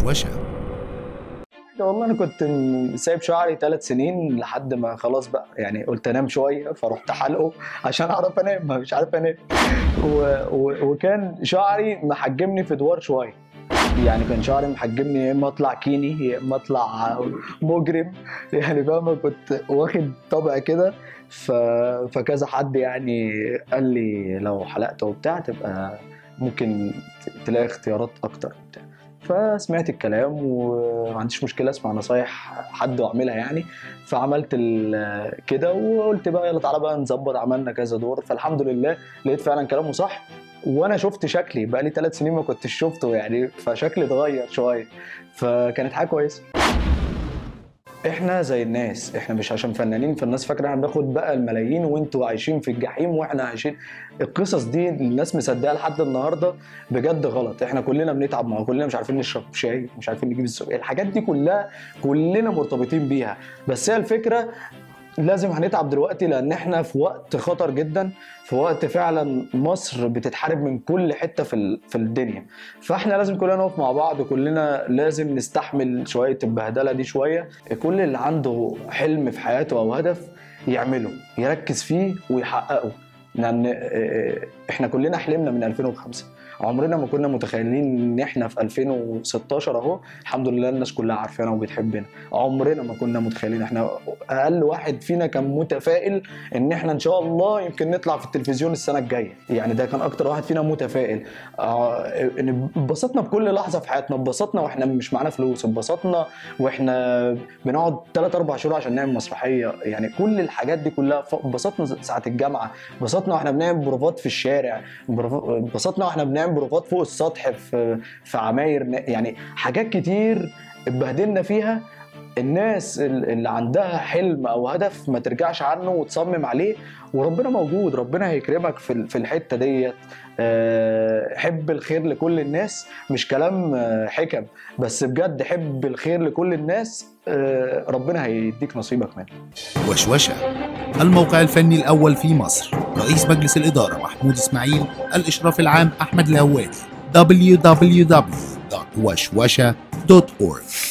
وشوشة والله انا كنت م- سايب شعري ثلاث سنين لحد ما خلاص بقى يعني قلت انام شويه فرحت حلقه عشان اعرف انام ما مش عارف انام و... و... وكان شعري محجمني في دوار شويه يعني كان شعري محجمني يا اما اطلع كيني يا اما اطلع مجرم يعني فاهم كنت واخد طبع كده ف... فكذا حد يعني قال لي لو حلقت وبتاع تبقى ممكن ت- تلاقي اختيارات اكتر وبتاع فسمعت الكلام وما عنديش مشكله اسمع نصايح حد واعملها يعني فعملت ال- كده وقلت بقى يلا تعالى بقى نظبط عملنا كذا دور فالحمد لله لقيت فعلا كلامه صح وانا شفت شكلي بقى لي ثلاث سنين ما كنتش شفته يعني فشكلي اتغير شويه فكانت حاجه كويسه احنا زي الناس احنا مش عشان فنانين فالناس فاكره احنا بناخد بقى الملايين وانتوا عايشين في الجحيم واحنا عايشين القصص دي الناس مصدقها لحد النهارده بجد غلط احنا كلنا بنتعب مع كلنا مش عارفين نشرب شاي مش عارفين نجيب السوق الحاجات دي كلها كلنا مرتبطين بيها بس هي الفكره لازم هنتعب دلوقتي لان احنا في وقت خطر جدا في وقت فعلا مصر بتتحارب من كل حته في ال- في الدنيا فاحنا لازم كلنا نقف مع بعض كلنا لازم نستحمل شويه البهدله دي شويه كل اللي عنده حلم في حياته او هدف يعمله يركز فيه ويحققه لان آه، احنا كلنا حلمنا من 2005 عمرنا ما كنا متخيلين ان احنا في 2016 اهو الحمد لله الناس كلها عارفانا وبتحبنا عمرنا ما كنا متخيلين احنا اقل واحد فينا كان متفائل ان احنا ان شاء الله يمكن نطلع في التلفزيون السنه الجايه يعني ده كان اكتر واحد فينا متفائل آه، ان اتبسطنا بكل لحظه في حياتنا اتبسطنا واحنا مش معانا فلوس اتبسطنا واحنا بنقعد 3 4 شهور عشان نعمل مسرحيه يعني كل الحاجات دي كلها ف- اتبسطنا ساعه الجامعه اتبسطنا واحنا بنعمل بروفات في الشارع بروف- اتبسطنا واحنا بنعمل بروفات فوق السطح في في عماير يعني حاجات كتير اتبهدلنا فيها الناس ال- اللي عندها حلم او هدف ما ترجعش عنه وتصمم عليه وربنا موجود ربنا هيكرمك في ال- في الحته ديت آه، حب الخير لكل الناس مش كلام آه، حكم بس بجد حب الخير لكل الناس آه، ربنا هيديك نصيبك منه وشوشة الموقع الفني الأول في مصر رئيس مجلس الإدارة محمود إسماعيل الإشراف العام أحمد الهوادي www.وشوشة.org